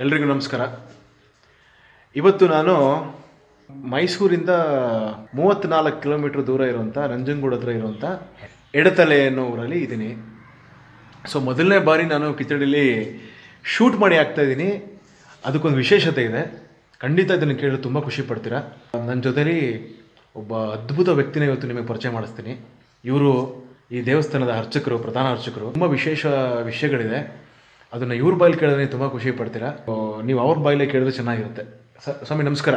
ಎಲ್ರಿಗೂ ನಮಸ್ಕಾರ ಇವತ್ತು ನಾನು ಮೈಸೂರಿಂದ ಮೂವತ್ತ್ನಾಲ್ಕು ಕಿಲೋಮೀಟ್ರ್ ದೂರ ಇರುವಂಥ ನಂಜನಗೂಡು ಹತ್ರ ಇರುವಂಥ ಎಡತಲೆ ಅನ್ನೋ ಊರಲ್ಲಿ ಇದ್ದೀನಿ ಸೊ ಮೊದಲನೇ ಬಾರಿ ನಾನು ಕಿಚಡಿಲಿ ಶೂಟ್ ಮಾಡಿ ಆಗ್ತಾ ಇದ್ದೀನಿ ಅದಕ್ಕೊಂದು ವಿಶೇಷತೆ ಇದೆ ಖಂಡಿತ ಇದನ್ನು ಕೇಳಿ ತುಂಬ ಖುಷಿ ಪಡ್ತೀರಾ ನನ್ನ ಜೊತೆಲಿ ಒಬ್ಬ ಅದ್ಭುತ ವ್ಯಕ್ತಿನ ಇವತ್ತು ನಿಮಗೆ ಪರಿಚಯ ಮಾಡಿಸ್ತೀನಿ ಇವರು ಈ ದೇವಸ್ಥಾನದ ಅರ್ಚಕರು ಪ್ರಧಾನ ಅರ್ಚಕರು ತುಂಬ ವಿಶೇಷ ವಿಷಯಗಳಿದೆ ಅದನ್ನು ಇವ್ರ ಬಾಯಲ್ಲಿ ಕೇಳಿದ್ರೆ ತುಂಬ ಖುಷಿ ಪಡ್ತೀರಾ ಸೊ, ನೀವು ಅವ್ರ ಬಾಯಲ್ಲೇ ಕೇಳಿದ್ರೆ ಚೆನ್ನಾಗಿರುತ್ತೆ ಸ- ಸ್ವಾಮಿ ನಮಸ್ಕಾರ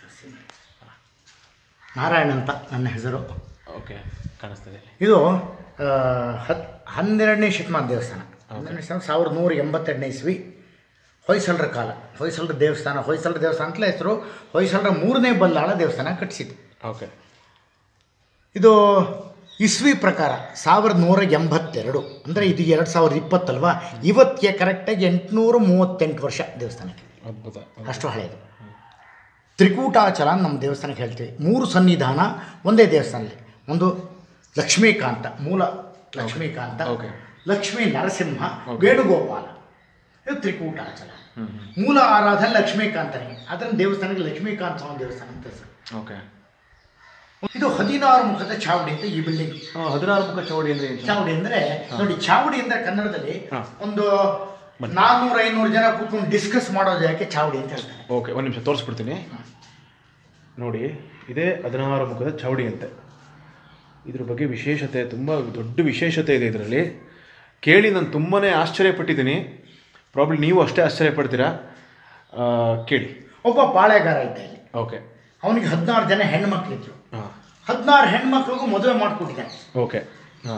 ನಾರಾಯಣ್ ಅಂತ ನನ್ನ ಹೆಸರು ಓಕೆ ಕಾಣಿಸ್ತದೆ ಇದು ಆ, ಹತ್ ಹನ್ನೆರಡನೇ ಶತಮಾನ ದೇವಸ್ಥಾನ ಹನ್ನೆರಡನೇ ಶತಮಾನ ಸಾವಿರದ ನೂರ ಎಂಬತ್ತೆರಡನೇ ಇಸ್ವಿ ಹೊಯ್ಸಳರ ಕಾಲ ಹೊಯ್ಸಳರ ದೇವಸ್ಥಾನ ಹೊಯ್ಸಳರ ದೇವಸ್ಥಾನ ಅಂತಲೇ ಹೆಸರು ಹೊಯ್ಸಳರ ಮೂರನೇ ಬಲ್ಲಾಳ ದೇವಸ್ಥಾನ ಕಟ್ಟಿಸಿದ್ದು ಓಕೆ ಇದು ಇಸ್ವಿ ಪ್ರಕಾರ ಸಾವಿರದ ನೂರ ಎಂಬತ್ತೆರಡು ಅಂದರೆ ಇದು ಎರಡು ಸಾವಿರದ ಇಪ್ಪತ್ತಲ್ವಾ ಇವತ್ತಿಗೆ ಕರೆಕ್ಟಾಗಿ ಎಂಟುನೂರ ಮೂವತ್ತೆಂಟು ವರ್ಷ ದೇವಸ್ಥಾನಕ್ಕೆ ಅದ್ಭುತ ಅಷ್ಟು ಹಳೆಯದು ತ್ರಿಕೂಟಾಚಲ ಅಂತ ನಮ್ಮ ದೇವಸ್ಥಾನಕ್ಕೆ ಹೇಳ್ತೀವಿ ಮೂರು ಸನ್ನಿಧಾನ ಒಂದೇ ದೇವಸ್ಥಾನದಲ್ಲಿ ಒಂದು ಲಕ್ಷ್ಮೀಕಾಂತ ಮೂಲ ಲಕ್ಷ್ಮೀಕಾಂತ Okay. ಲಕ್ಷ್ಮೀ ನರಸಿಂಹ ವೇಣುಗೋಪಾಲ ಇದು ತ್ರಿಕೂಟಾಚಲ ಮೂಲ ಆರಾಧನೆ ಲಕ್ಷ್ಮೀಕಾಂತನಿಗೆ ಅದರ ದೇವಸ್ಥಾನಕ್ಕೆ ಲಕ್ಷ್ಮೀಕಾಂತ ಸ್ವಾಮಿ ದೇವಸ್ಥಾನ ಅಂತ ಹೆಸರು ಓಕೆ ಇದು ಹದಿನಾರು ಮುಖದ ಚಾವಡಿ ಅಂತ ಈ ಬಿಲ್ಡಿಂಗ್ ಹದಿನಾರು ಮುಖ ಚೌಡಿ ಅಂದರೆ ಏನು ಚಾವಡಿ ಅಂದ್ರೆ ನೋಡಿ ಚಾವಡಿ ಅಂದ್ರೆ ಕನ್ನಡದಲ್ಲಿ ಹಾ. ಒಂದು ನಾನ್ನೂರ ಐನೂರು ಜನ ಕೂತ್ಕೊಂಡು ಡಿಸ್ಕಸ್ ಮಾಡೋದು ಯಾಕೆ ಚಾವಡಿ ಅಂತ ಹೇಳ್ತಾರೆ ಓಕೆ ಒಂದು ನಿಮಿಷ ತೋರಿಸ್ಬಿಡ್ತೀನಿ ನೋಡಿ ಇದೇ ಹದಿನಾರು ಮುಖದ ಚೌಡಿ ಅಂತೆ ಇದ್ರ ಬಗ್ಗೆ ವಿಶೇಷತೆ ತುಂಬ ದೊಡ್ಡ ವಿಶೇಷತೆ ಇದೆ ಇದರಲ್ಲಿ ಕೇಳಿ ನಾನು ತುಂಬಾ ಆಶ್ಚರ್ಯಪಟ್ಟಿದ್ದೀನಿ ಪ್ರಾಬ್ಲಿ ನೀವು ಅಷ್ಟೇ ಆಶ್ಚರ್ಯಪಡ್ತೀರಾ ಆ, ಕೇಳಿ ಒಬ್ಬ ಪಾಳೆಗಾರ ಇದ್ದ ಇಲ್ಲಿ ಓಕೆ ಅವನಿಗೆ ಹದಿನಾರು ಜನ ಹೆಣ್ಮಕ್ಳಿದ್ರು ಹಾಂ ಹದಿನಾರು ಹೆಣ್ಮಕ್ಳಿಗೂ ಮದುವೆ ಮಾಡಿಕೊಟ್ಟಿದ್ದಾನೆ ಓಕೆ ಹಾಂ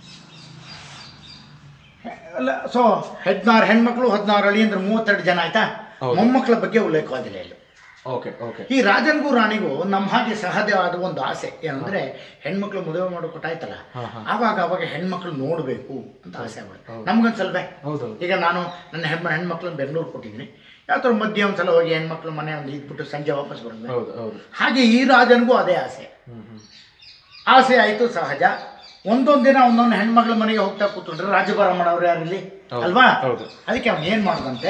ಅಲ್ಲ ಸೊ ಹದಿನಾರು ಹೆಣ್ಮಕ್ಳು ಹದಿನಾರು ಅಳಿ ಅಂದ್ರೆ ಮೂವತ್ತೆರಡು ಜನ ಆಯ್ತಾ ಹೌದು. ಮೊಮ್ಮಕ್ಕಳ ಬಗ್ಗೆ ಉಲ್ಲೇಖವಾಗಿಲ್ಲ ಇಲ್ಲಿ ಓಕೆ ಓಕೆ ಈ ರಾಜನ್ಗೂ ರಾಣಿಗೂ ನಮ್ಮ ಹಾಗೆ ಸಹಜವಾದ ಒಂದು ಆಸೆ ಏನಂದ್ರೆ ಹೆಣ್ಮಕ್ಳು ಮದುವೆ ಮಾಡೋ ಕೊಟ್ಟಾಯ್ತಲ್ಲ ಹಾ, ಹಾ. ಆವಾಗ ಅವಾಗ ಹೆಣ್ಮಕ್ಳು ನೋಡಬೇಕು ಅಂತ ಆಸೆ ಆಗ್ಬಿಡುತ್ತೆ ನಮ್ಗೊಂದ್ಸಲ್ವೇ ಹೌದು ಈಗ ನಾನು ನನ್ನ ಹೆಣ್ಮ ಹೆಣ್ಮಕ್ಳನ್ನ ಬೆಂಗಳೂರು ಕೊಟ್ಟಿದ್ದೀನಿ ಯಾವ್ದಾರ ಮಧ್ಯೆ ಒಂದ್ಸಲ ಹೋಗಿ ಹೆಣ್ಮಕ್ಳು ಮನೆ ಒಂದು ಇದ್ಬಿಟ್ಟು ಸಂಜೆ ವಾಪಸ್ ಬರೋದು ಹೌದು ಹೌದು ಹಾಗೆ ಈ ರಾಜನಿಗೂ ಅದೇ ಆಸೆ ಹ್ಞೂ ಹ್ಞೂ ಆಸೆ ಆಯಿತು ಸಹಜ ಒಂದೊಂದು ದಿನ ಒಂದೊಂದು ಹೆಣ್ಮಕ್ಳ ಮನೆಗೆ ಹೋಗ್ತಾ ಕೂತ್ಕೊಂಡ್ರೆ ರಾಜಭಾರ ಮಾಡೋರು ಯಾರಿಲ್ಲಿ ಹೌದು, ಅಲ್ವಾ ಹೌದು. ಅದಕ್ಕೆ ಅವ್ನು ಏನು ಮಾಡ್ದಂತೆ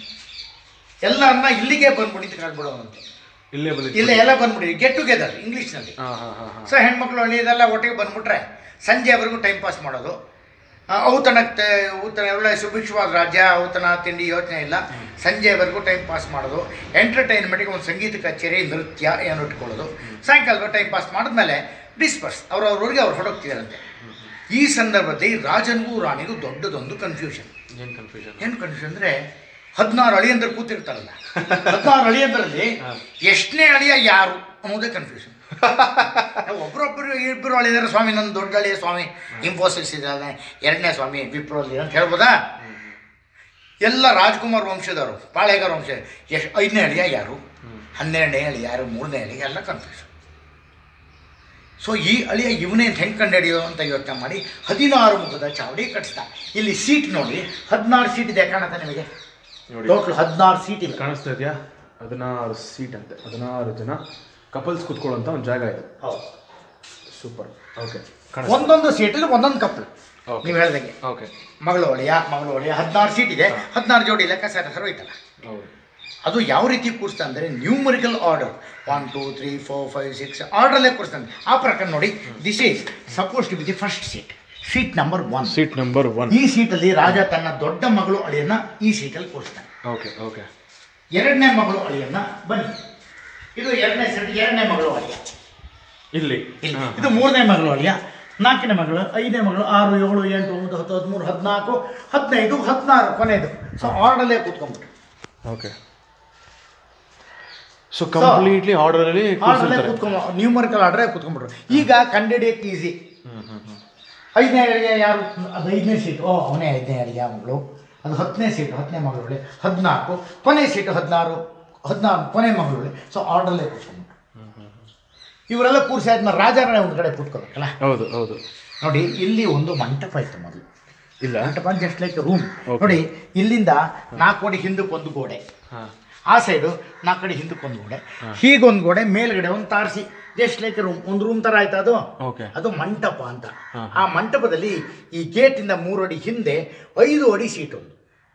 ಎಲ್ಲರನ್ನ ಇಲ್ಲಿಗೆ ಬಂದ್ಬಿಟ್ಟು ಕಾಡ್ಬಿಡೋವಂತೆ ಇಲ್ಲೇ ಬಂದಿದ್ದು ಇಲ್ಲೇ ಎಲ್ಲ ಬಂದ್ಬಿಡಿ ಗೆಟ್ ಟುಗೆದರ್ ಇಂಗ್ಲೀಷ್ನಲ್ಲಿ ಹಾಂ ಹಾಂ ಹಾಂ ಹಾಂ ಸೊ ಹೆಣ್ಮಕ್ಳು ಹಳ್ಳಿದೆಲ್ಲ ಒಟ್ಟಿಗೆ ಬಂದ್ಬಿಟ್ರೆ ಸಂಜೆವರೆಗೂ ಟೈಮ್ ಪಾಸ್ ಮಾಡೋದು ಆ, ಔತಣಕ್ಕೆ ಔತಣ ಒಳ್ಳೆ ಸುಭಿಕ್ಷವಾದ ರಾಜ್ಯ ಔತಣ ತಿಂಡಿ ಯೋಚನೆ ಇಲ್ಲ ಸಂಜೆವರೆಗೂ ಟೈಮ್ ಪಾಸ್ ಮಾಡೋದು ಎಂಟರ್ಟೈನ್ಮೆಂಟಿಗೆ ಒಂದು ಸಂಗೀತ ಕಚೇರಿ ನೃತ್ಯ ಏನು ಇಟ್ಕೊಳ್ಳೋದು ಸಾಯಂಕಾಲ ಟೈಮ್ ಪಾಸ್ ಮಾಡಿದ್ಮೇಲೆ ಡಿಸ್ಪರ್ಸ್ ಅವ್ರವ್ರವ್ರಿಗೆ ಅವ್ರು ಹೊರಡ್ತಿದಾರಂತೆ ಈ ಸಂದರ್ಭದಲ್ಲಿ ರಾಜನಿಗೂ ರಾಣಿಗೂ ದೊಡ್ಡದೊಂದು ಕನ್ಫ್ಯೂಷನ್ ಏನು ಕನ್ಫ್ಯೂಷನ್ ಏನು ಕನ್ಫ್ಯೂಷನ್ ಅಂದರೆ ಹದಿನಾರು ಅಳಿಯಂದ್ರೆ ಕೂತಿರ್ತಾರಲ್ಲ ಹದಿನಾರು ಅಳಿಯಂದ್ರಲ್ಲಿ ಎಷ್ಟನೇ ಅಳಿಯ ಯಾರು ಅನ್ನೋದೇ ಕನ್ಫ್ಯೂಷನ್ ಒಬ್ಬರೊಬ್ಬರು ಇಬ್ಬರು ಅಳಿದಾರೆ ಸ್ವಾಮಿ ನನ್ನ ದೊಡ್ಡ ಅಳಿಯ ಸ್ವಾಮಿ ಇನ್ಫೋಸಿಸ್ ಇದ್ದಾನೆ ಎರಡನೇ ಸ್ವಾಮಿ ವಿಪ್ರೋಲಿ ಅಂತ ಹೇಳ್ಬೋದಾ ಎಲ್ಲ ರಾಜ್ಕುಮಾರ್ ವಂಶದವರು ಪಾಳೆಗಾರ ವಂಶ ಎಷ್ಟು ಐದನೇ ಅಳಿಯ ಯಾರು ಹನ್ನೆರಡನೇ ಅಳಿಯ ಯಾರು ಮೂರನೇ ಅಳಿಯ ಎಲ್ಲ ಕನ್ಫ್ಯೂಷನ್ ಸೊ ಈ ಅಳಿಯ ಇವನೇ ಅಂತ ಹೆಂಗೆ ಕಂಡುಹಿಡಿಯೋದು ಅಂತ ಯೋಚನೆ ಮಾಡಿ ಹದಿನಾರು ಮುಖದ ಚಾವಡಿ ಕಟ್ಟಿಸ್ದ ಇಲ್ಲಿ ಸೀಟ್ ನೋಡಿ ಹದಿನಾರು ಸೀಟ್ ಇದೆ ಕಾಣುತ್ತೆ ನಿಮಗೆ ನೋಡಿ ಟೋಟಲ್ ಹದಿನಾರು ಸೀಟ್ ಇದೆ ಕಾಣಿಸ್ತಾ ಇದೆಯಾ ಹದಿನಾರು ಸೀಟ್ ಅಂತೆ ಹದಿನಾರು ಜನ ಕಪಲ್ಸ್ ಕುತ್ಕೊಳ್ಳೋಂಥ ಒಂದು ಜಾಗ ಇದೆ ಸೂಪರ್ ಓಕೆ ಕಾಣಿಸ್ತಾ ಒಂದೊಂದು ಸೀಟಲ್ಲಿ ಒಂದೊಂದು ಕಪ್ಪಲ್ Okay. ನೀವು ಹೇಳ್ದಂಗೆ ಓಕೆ ಮಗಳು ಒಳೆಯ ಮಗಳು ಒಳೆಯ ಹದಿನಾರು ಸೀಟ್ ಇದೆ ಹದಿನಾರು ಜೋಡಿ ಲೆಕ್ಕ ಸರ್ ಹೆಸರು ಹೋಯ್ತಲ್ಲ ಹೌದು ಅದು ಯಾವ ರೀತಿ ಕೂರಿಸ್ತಾ ಅಂದರೆ numerical order one two three four five six ಆರ್ಡರಲ್ಲೇ ಕೂರಿಸ್ತಾನೆ ಆ ಪ್ರಕಾರ ನೋಡಿ this is suppose to be the first seat seat number one seat number one ಈ ಸೀಟಲ್ಲಿ ರಾಜ ತನ್ನ ದೊಡ್ಡ ಮಗಳು ಅಳಿಯನ್ನ ಈ ಸೀಟಲ್ಲಿ ಕೂರಿಸ್ತಾನೆ ಓಕೆ ಓಕೆ ಎರಡನೇ ಮಗಳು ಅಳಿಯನ್ನ ಬನ್ನಿ ಇದು ಎರಡನೇ ಸೀಟ್ ಎರಡನೇ ಮಗಳು ಅಳಿಯ ಇಲ್ಲಿ ಇಲ್ಲಿ. ಹಾಂ ಇದು ಮೂರನೇ ಮಗಳು ಅಳಿಯ ನಾಲ್ಕನೇ ಮಗಳು ಐದನೇ ಮಗಳು ಆರು ಏಳು ಎಂಟು ಒಂಬತ್ತು ಹತ್ತು ಹದಿಮೂರು ಹದಿನಾಲ್ಕು ಹದಿನೈದು ಹದಿನಾರು ಕೊನೆಯದು ಸೊ ಆರ್ಡರಲ್ಲೇ ಕೂತ್ಕೊಂಡ್ಬಿಟ್ಟು ಓಕೆ ಸೊ ಕಂಪ್ಲೀಟ್ಲಿ ಆರ್ಡರಲ್ಲಿ ಆರ್ಡರಲ್ಲೇ ಕೂತ್ಕೊಂಡ್ ನ್ಯೂಮರಿಕಲ್ ಆರ್ಡರೇ ಕೂತ್ಕೊಂಡ್ಬಿಟ್ರು ಈಗ ಕಂಡಿಡಿಯಕ್ಕೆ ಈಸಿ ಹ್ಞೂ ಹ್ಞೂ ಹ್ಞೂ ಐದನೇ ಅಡಿಗೆ ಯಾರು ಅದು ಐದನೇ ಸೀಟು ಓ ಅವನೇ ಐದನೇ ಅಡಿಗೆ ಮಗಳು ಅದು ಹತ್ತನೇ ಸೀಟು ಹತ್ತನೇ ಮಗಳು ಹದಿನಾಲ್ಕು ಕೊನೆ ಸೀಟು ಹದಿನಾರು ಹದಿನಾರು ಕೊನೆ ಮಗಳು ಸೊ ಆರ್ಡರಲ್ಲೇ ಕೂತ್ಕೊಂಡ್ಬಿಟ್ರು ಇವರೆಲ್ಲ ಕೂರಿಸಿ ಆದ್ಮೇಲೆ ರಾಜಾರಾಣಿ ಒಂದು ಕಡೆ ಕೂತ್ಕೋಬೇಕಲ್ಲ ಹೌದು ಹೌದು ನೋಡಿ ಇಲ್ಲಿ ಒಂದು ಮಂಟಪ ಇತ್ತು ಮೊದಲು ಇಲ್ಲ ಮಂಟಪ ಜಸ್ಟ್ ಲೈಕ್ ರೂಮ್ Okay. ನೋಡಿ ಇಲ್ಲಿಂದ ನಾಲ್ಕು ಗೋಡೆ ಹಿಂದಕ್ಕೆ ಒಂದು ಗೋಡೆ ಹಾಂ ಆ ಸೈಡು ನಾಲ್ಕು ಕಡೆ ಹಿಂದಕ್ಕೆ ಒಂದು ಗೋಡೆ ಹೀಗೊಂದು ಗೋಡೆ ಮೇಲ್ಗಡೆ ಒಂದು ತಾರಸಿ ಜಸ್ಟ್ ಲೈಕ್ ರೂಮ್ ಒಂದು ರೂಮ್ ಥರ ಆಯ್ತಾ ಅದು ಓಕೆ ಅದು ಮಂಟಪ ಅಂತ ಹಾ. ಆ ಮಂಟಪದಲ್ಲಿ ಈ ಗೇಟಿಂದ ಮೂರು ಅಡಿ ಹಿಂದೆ ಐದು ಅಡಿ ಸೀಟ್ ಒಂದು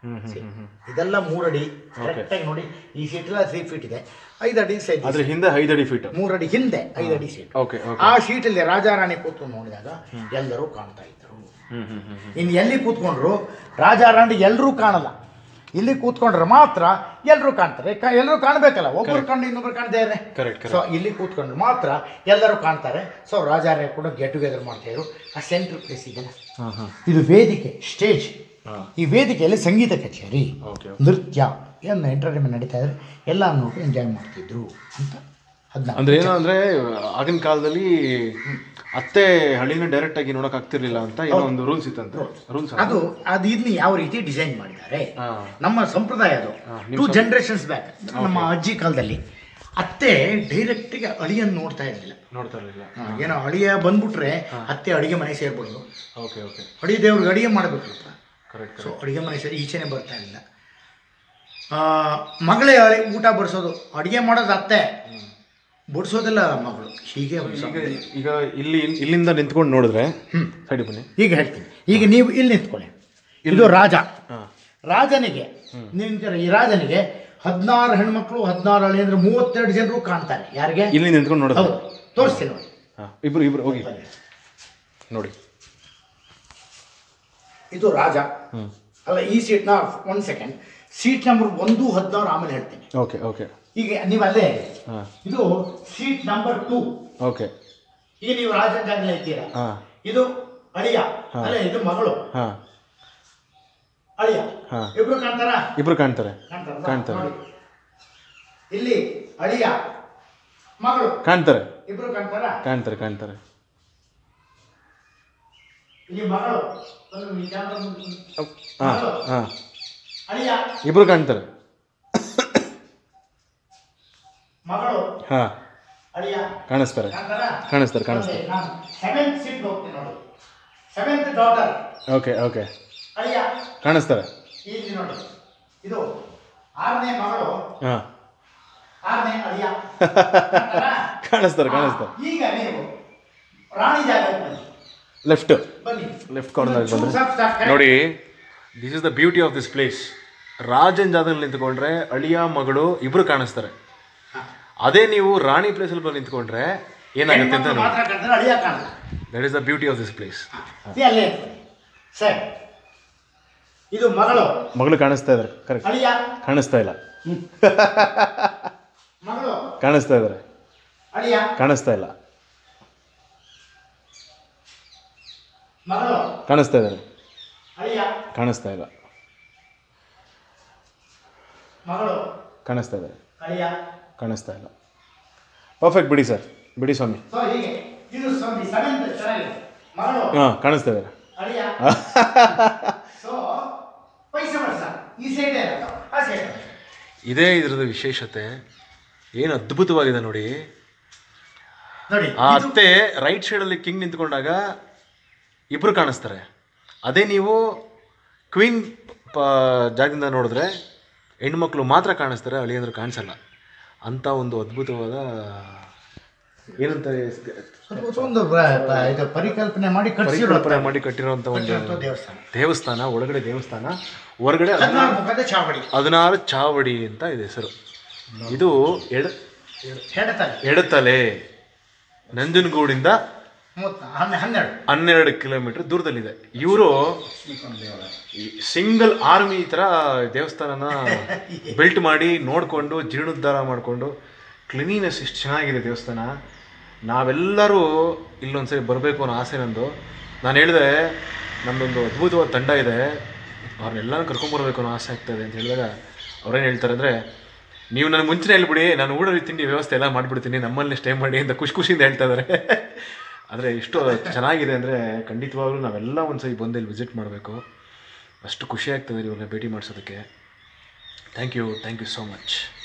ಹ್ಮ್ ಹ್ಮ್ ಹ್ಮ್ ಹ್ಮ್ ಇದೆಲ್ಲ ಮೂರಡಿ ಕರೆಕ್ಟಾಗಿ ನೋಡಿ ಈ ಸೀಟ್ ಎಲ್ಲ ತ್ರೀ ಫೀಟ್ ಇದೆ ಐದು ಅಡಿ ಸೈಜ್ ಅದ್ರ ಹಿಂದೆ ಐದಡಿ ಫೀಟ್ ಮೂರಡಿ ಹಿಂದೆ ಐದು ಅಡಿ ಸೀಟ್ ಓಕೆ ಓಕೆ ಆ ಸೀಟಲ್ಲಿ ರಾಜಾರಾಣಿ ಕೂತ್ಕೊಂಡು ನೋಡಿದಾಗ ಎಲ್ಲರೂ ಕಾಣ್ತಾ ಇದ್ರು ಹ್ಮ್ ಹ್ಮ್ ಹ್ಮ್ ಹ್ಮ್ ಇನ್ನು ಎಲ್ಲಿ ಕೂತ್ಕೊಂಡ್ರು ರಾಜಾರಾಣಿ ಎಲ್ಲರೂ ಕಾಣಲ್ಲ ಇಲ್ಲಿ ಕೂತ್ಕೊಂಡ್ರೆ ಮಾತ್ರ ಎಲ್ಲರೂ ಕಾಣ್ತಾರೆ ಕ- ಎಲ್ಲರೂ ಕಾಣಬೇಕಲ್ಲ ಒಬ್ಬರು ಕಂಡು ಇನ್ನೊಬ್ರು ಕಾಣದೇ ಇದ್ರೆ ಕರೆಕ್ಟ್ ಸೊ ಇಲ್ಲಿ ಕೂತ್ಕೊಂಡ್ರೆ ಮಾತ್ರ ಎಲ್ಲರೂ ಕಾಣ್ತಾರೆ ಸೊ ರಾಜಾರಾಣಿ ಕೂಡ ಗೆಟ್ ಟುಗೆದರ್ ಮಾಡ್ತಾಯಿದ್ರು ಆ ಸೆಂಟ್ರ್ ಪ್ಲೇಸ್ ಇದೆ ಹಾಂ ಹಾಂ ಇದು ವೇದಿಕೆ ಸ್ಟೇಜ್ ಹಾಂ ಈ ವೇದಿಕೆಯಲ್ಲಿ ಸಂಗೀತ ಕಚೇರಿ ಓಕೆ ನೃತ್ಯ ಏನು ಎಂಟರ್ಟೈನ್ಮೆಂಟ್ ನಡೀತಾ ಇದ್ರೆ ಎಲ್ಲ ನೋಡಿ ಎಂಜಾಯ್ ಮಾಡ್ತಿದ್ರು ಅಂತ ಹದಿನಾಲ್ಕು ಅಂದ್ರೆ ಏನು ಅಂದ್ರೆ ಆಗಿನ ಕಾಲದಲ್ಲಿ ಅತ್ತೆ ಹಳ್ಳಿನ ಡೈರೆಕ್ಟ್ ಆಗಿ ನೋಡಕ್ ಆಗ್ತಿರ್ಲಿಲ್ಲ ಅಂತ ಏನೋ ಒಂದು ರೂಲ್ಸ್ ಇತ್ತಂತೆ ರೂಲ್ಸ್ ಅದು ಅದು ಇಲ್ಲಿ ಯಾವ ರೀತಿ ಡಿಸೈನ್ ಮಾಡಿದ್ದಾರೆ ಹಾ ನಮ್ಮ ಸಂಪ್ರದಾಯ ಅದು ಹಾ, ಟೂ ಜನರೇಷನ್ಸ್ ಬ್ಯಾಕ್ ನಮ್ಮ ಅಜ್ಜಿ ಕಾಲದಲ್ಲಿ ಅತ್ತೆ ಡೈರೆಕ್ಟಿಗೆ ಅಳಿಯನ್ನು ನೋಡ್ತಾ ಇರಲಿಲ್ಲ ನೋಡ್ತಾ ಇರಲಿಲ್ಲ ಏನೋ ಅಳಿಯ ಬಂದ್ಬಿಟ್ರೆ ಅತ್ತೆ ಅಡಿಗೆ ಮನೆ ಸೇರ್ಬೋದು ಓಕೆ ಓಕೆ ಅಡಿ ದೇವ್ರಿಗೆ ಅಡಿಗೆ ಮಾಡಬೇಕಲ್ಪ ಕರೆಕ್ಟ್ ಸೊ ಅಡಿಗೆ ಮನೆ ಸೇರಿ ಈಚೆನೆ ಬರ್ತಾ ಇರಲಿಲ್ಲ ಆ, ಮಗಳೇ ಅಳಿ ಊಟ ಬಡಿಸೋದು ಅಡಿಗೆ ಮಾಡೋದು ಅತ್ತೆ ಬಡಿಸೋದೆಲ್ಲ ಮಗಳು ಹೀಗೆ ಈಗ ಈಗ ಇಲ್ಲಿ ಇಲ್ಲಿಂದ ನಿಂತ್ಕೊಂಡು ನೋಡಿದ್ರೆ ಸೈಡ್ ಬನ್ನಿ ಈಗ ಹೇಳ್ತೀನಿ ಈಗ ನೀವು ಇಲ್ಲಿ ನಿಂತ್ಕೊಳ್ಳಿ ಇದು ರಾಜ ಹಾಂ ರಾಜನಿಗೆ ನಿಂತಿರೋ ಈ ರಾಜನಿಗೆ ಹದಿನಾರು ಹೆಣ್ಮಕ್ಳು ಹದಿನಾರು ಹಳ್ಳಿ ಅಂದ್ರೆ ಮೂವತ್ತೆರಡು ಜನರು ಕಾಣ್ತಾರೆ ಯಾರಿಗೆ ಇಲ್ಲಿ ನಿಂತ್ಕೊಂಡು ನೋಡಿದ್ರೆ ಹೌದು ತೋರಿಸ್ತೀನಿ ನೋಡಿ ಹಾಂ ಇಬ್ರು ಇಬ್ರು ಹೋಗಿ ನೋಡಿ ಇದು ರಾಜ ಹ್ಞೂ ಅಲ್ಲ ಈ ಸೀಟ್ನ ಒನ್ ಸೆಕೆಂಡ್ ಸೀಟ್ ನಂಬರ್ ಒಂದು ಹದಿನಾರು ಆಮೇಲೆ ಹೇಳ್ತೀನಿ ಓಕೆ ಓಕೆ ಈಗ ನೀವು ಅಲ್ಲೇ ಹಾಂ ಇದು ಸೀಟ್ ನಂಬರ್ ಟೂ ಓಕೆ ಈಗ ನೀವು ರಾಜನ ಜಾಗದಲ್ಲಿ ಇದ್ದೀರಾ ಹಾಂ ಇದು ಅಳಿಯ ಅಲ್ಲ ಇದು ಮಗಳು ಹಾಂ ಅಳಿಯ ಹಾಂ ಇಬ್ರು ಕಾಣ್ತಾರಾ ಇಬ್ರು ಕಾಣ್ತಾರೆ ಕಾಣ್ತಾರಲ್ಲ? ಕಾಣ್ತಾರೆ. ನೋಡಿ. ಇಲ್ಲಿ ಅಳಿಯ ಮಗಳು ಕಾಣ್ತಾರೆ ಇಬ್ರು ಕಾಣ್ತಾರಾ ಕಾಣ್ತಾರೆ ಕಾಣ್ತಾರೆ ಇಲ್ಲಿ ಮಗಳು ಒಂದು ಈ camera ಮುಂದೆ- ಹಾಂ ಮಗಳು, ಹಾಂ ಅಳಿಯ ಇಬ್ರು ಕಾಣ್ತಾರೆ ಮಗಳು ಹಾಂ ಅಳಿಯ ಕಾಣಿಸ್ತಾರೆ ಕಾಣ್ತಾರಾ ಕಾಣಿಸ್ತಾರೆ ಕಾಣಿಸ್ತಾರೆ ನಾನು ಸೆವೆಂತ್ ಸೀಟ್ ಹೋಗ್ತೀನಿ ನೋಡಿ ಸೆವೆಂತ್ ಡಾಟರ್ ಓಕೆ ಓಕೆ ಅಳಿಯ ಕಾಣಿಸ್ತಾರೆ ಇಲ್ಲಿ ನೋಡಿ ಇದು ಆರನೇ ಮಗಳು ಹಾಂ ಆರನೇ ಅಳಿಯ ಕಾಣ್ತಾರಾ? ಕಾಣಿಸ್ತಾರೆ ಕಾಣಿಸ್ತಾರೆ ಆ, ಈಗ ನೀವು ರಾಣಿ ಜಾಗಕ್ಕೆ ಬನ್ನಿ ಲೆಫ್ಟ್ ಬನ್ನಿ ಲೆಫ್ಟ್ ಕಾರ್ನರ್ಗೆ ಚೂರು ಬಂದರೆ ಸಾಕು, ಸಾಕು, correct. ನೋಡಿ this is the beauty of this place ರಾಜನ್ ಜಾಗದಲ್ಲಿ ನಿಂತ್ಕೊಂಡ್ರೆ ಅಳಿಯ ಮಗಳು ಇಬ್ರು ಕಾಣಿಸ್ತಾರೆ ಅದೇ ನೀವು ರಾಣಿ ಪ್ಲೇಸಲ್ಲಿ ಬಂದು ನಿಂತ್ಕೊಂಡ್ರೆ ಏನಾಗುತ್ತೆ ಅಂತ ಹೆಣ್ಮಕ್ಳು ನೋಡಿ ಮಾತ್ರ ಕಾಣ್ತಾರೆ ಅಳಿಯ ಕಾಣಲ್ಲ that is the beauty of this place ಇದು ಅಲ್ಲೇ ಇರ್ತದೆ ಸರಿ ಇದು ಮಗಳು ಮಗಳು ಕಾಣಿಸ್ತಾ ಇದ್ದಾರೆ ಕರೆಕ್ಟ್ ಅಳಿಯ ಕಾಣಿಸ್ತಾ ಇಲ್ಲ ಮಗಳು ಕಾಣಿಸ್ತಾ ಇದ್ದಾರೆ ಅಳಿಯ ಕಾಣಿಸ್ತಾ ಇಲ್ಲ ಮಗಳು ಕಾಣಿಸ್ತಾ ಇದ್ದಾರೆ ಅಳಿಯ ಕಾಣಿಸ್ತಾ ಇಲ್ಲ ಮಗಳು ಕಾಣಿಸ್ತಾ ಇದ್ದಾರೆ ಅಳಿಯ ಕಾಣಿಸ್ತಾ ಇಲ್ಲ ಪರ್ಫೆಕ್ಟ್ ಬಿಡಿ ಸರ್ ಬಿಡಿ ಸ್ವಾಮಿ ಸೊ ಹೀಗೆ ಇದು ಸ್ವಾಮಿ ಸೆವೆಂತ್ ಚೆನ್ನಾಗಿದೆ ಮಗಳು ಹಾಂ ಕಾಣಿಸ್ತಾ ಇದ್ದಾರೆ ಅಳಿಯ ಸೊ ಪೈಸೆ ವರ್ಷ ಈ ಸೈಡ್ ಇರೋದು ಆ ಸೈಡ್ ಇದೇ ಇದ್ರದ್ದು ವಿಶೇಷತೆ ಏನು ಅದ್ಭುತವಾಗಿದೆ ನೋಡಿ ನೋಡಿ ಆ ಅತ್ತೆ ರೈಟ್ ಸೈಡಲ್ಲಿ ಕಿಂಗ್ ನಿಂತ್ಕೊಂಡಾಗ ಇಬ್ರು ಕಾಣಿಸ್ತಾರೆ ಅದೇ ನೀವು ಕ್ವೀನ್ ಪ ಜಾಗದಿಂದ ನೋಡಿದ್ರೆ ಹೆಣ್ಮಕ್ಳು ಮಾತ್ರ ಕಾಣಿಸ್ತಾರೆ ಅಳಿಯಂದ್ರು ಕಾಣಿಸಲ್ಲ ಅಂಥ ಒಂದು ಅದ್ಭುತವಾದ ಏನಂತಾರೆ ಸ್ವಲ್ಪ ಒಂದು ಬ- ಬ- ಇದು ಪರಿಕಲ್ಪನೆ ಮಾಡಿ ಕಟ್ಟಿಸಿರೋ ಪರಿಕಲ್ಪನೆ ಮಾಡಿ ಕಟ್ಟಿರುವಂಥ ಒಂದು ದೇವಸ್ಥಾನ ದೇವಸ್ಥಾನ ಒಳಗಡೆ ದೇವಸ್ಥಾನ ಹೊರಗಡೆ ಹದಿನಾರು ಮುಖದ ಚಾವಡಿ ಹದಿನಾರು ಚಾವಡಿ ಅಂತ ಇದೆ ಹೆಸರು ಇದು ಎಡ ಹೇಳ್ತಾರೆ ಎಡತಲೆ ನಂಜನಗೂಡಿಂದ ಮೂವತ್ತ ಹನ್ನೆ ಹನ್ನೆರಡು ಹನ್ನೆರಡು ಕಿಲೋಮೀಟರ್ ದೂರದಲ್ಲಿದೆ ಇವರು ಸಿಂಗಲ್ ಆರ್ಮಿ ಈ ಥರ ದೇವಸ್ಥಾನನ ಬಿಲ್ಟ್ ಮಾಡಿ ನೋಡಿಕೊಂಡು ಜೀರ್ಣೋದ್ಧಾರ ಮಾಡಿಕೊಂಡು ಕ್ಲೀನಿನೆಸ್ ಇಷ್ಟು ಚೆನ್ನಾಗಿದೆ ದೇವಸ್ಥಾನ ನಾವೆಲ್ಲರೂ ಇಲ್ಲೊಂದ್ಸರಿ ಬರಬೇಕು ಅನ್ನೋ ಆಸೆ ನಂದು ನಾನು ಹೇಳಿದೆ ನಮ್ಮದೊಂದು ಅದ್ಭುತವಾದ ತಂಡ ಇದೆ ಅವ್ರನ್ನೆಲ್ಲನೂ ಕರ್ಕೊಂಬರ್ಬೇಕು ಅನ್ನೋ ಆಸೆ ಆಗ್ತಾಯಿದೆ ಅಂತ ಹೇಳಿದಾಗ ಅವ್ರೇನು ಹೇಳ್ತಾರೆ ಅಂದರೆ ನೀವು ನನಗೆ ಮುಂಚೆನೇ ಹೇಳ್ಬಿಡಿ ನಾನು ಊಡಲ್ಲಿ ತಿಂಡಿ ವ್ಯವಸ್ಥೆ ಎಲ್ಲ ಮಾಡಿಬಿಡ್ತೀನಿ ನಮ್ಮಲ್ಲಿ ಸ್ಟೇ ಮಾಡಿ ಅಂತ ಖುಷಿ ಖುಷಿಯಿಂದ ಹೇಳ್ತಾ ಇದ್ದಾರೆ ಆದರೆ ಇಷ್ಟು ಚೆನ್ನಾಗಿದೆ ಅಂದರೆ ಖಂಡಿತವಾಗ್ಲೂ ನಾವೆಲ್ಲ ಒಂದ್ಸರಿ ಬಂದು ಇಲ್ಲಿ ವಿಸಿಟ್ ಮಾಡಬೇಕು ಅಷ್ಟು ಖುಷಿ ಆಗ್ತದೆ ಇವ್ರನ್ನ ಭೇಟಿ ಮಾಡಿಸೋದಕ್ಕೆ thank you thank you so much